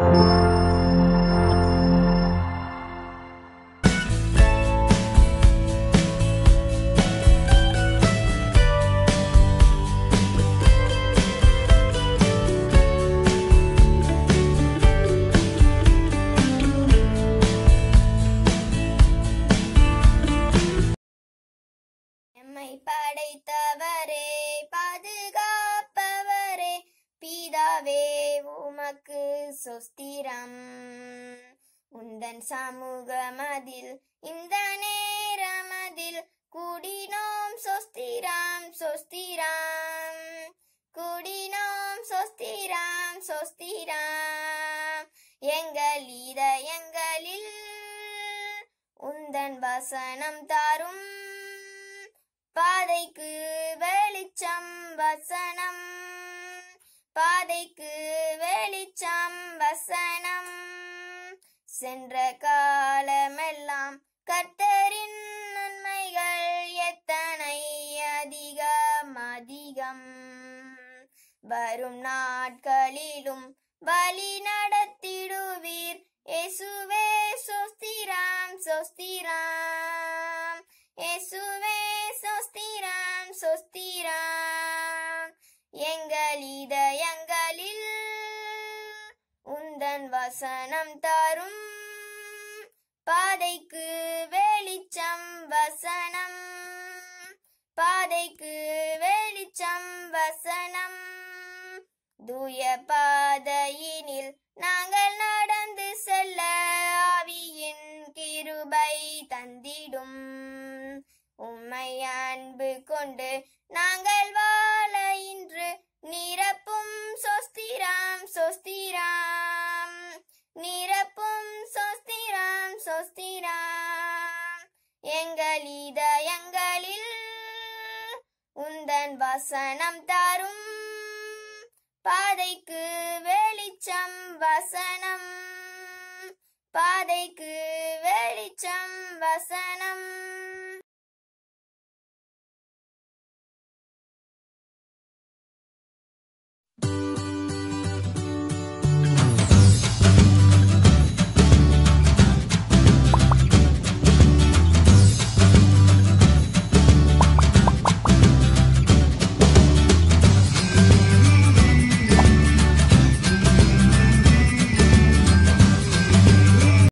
எம்மை படைத்தவரே பாதுகாப்பவரே பிதாவே உமக்கு சொஸ்திரம் உந்தன் சமூகமதில் இந்த நேரமதில் கூடினோம் சொஸ்திரம் சொஸ்திரம் கூடினோம் சொஸ்திரம் சொஸ்திரம் எங்கள் இதயங்களில் உந்தன் வசனம் தாரும் பாதைக்கு வெளிச்சம் வசனம் பாதைக்கு வெளிச்சம் வசனம் சென்ற காலமெல்லாம் கர்த்தரின் நன்மைகள் எத்தனை அதிகம் அதிகம் வரும் நாட்களிலும் வழி நடத்திடுவீர் இயேசுவே சொஸ்திராம் சொஸ்திராம் இயேசுவே சொஸ்திராம் சொஸ்திராம் எங்கள் இதயங்களில் உந்தன் வசனம் தரும் பாதைக்கு வெளிச்சம் வசனம் பாதைக்கு வெளிச்சம் வசனம் தூய பாதையினில் நாங்கள் நடந்து செல்ல ஆவியின் கிருபை தந்திடும் உம்மை அன்பு கொண்டு நாங்கள் வாழ இன்று நிரப்பும் சொஸ்திராம் சொஸ்திராம் நிரப்பும் சொஸ்திராம் சொஸ்திராம் எங்கள் இதயங்களில் உந்தன் வசனம் தரும் பாதைக்கு வெளிச்சம் வசனம் பாதைக்கு வெளிச்சம் வசனம்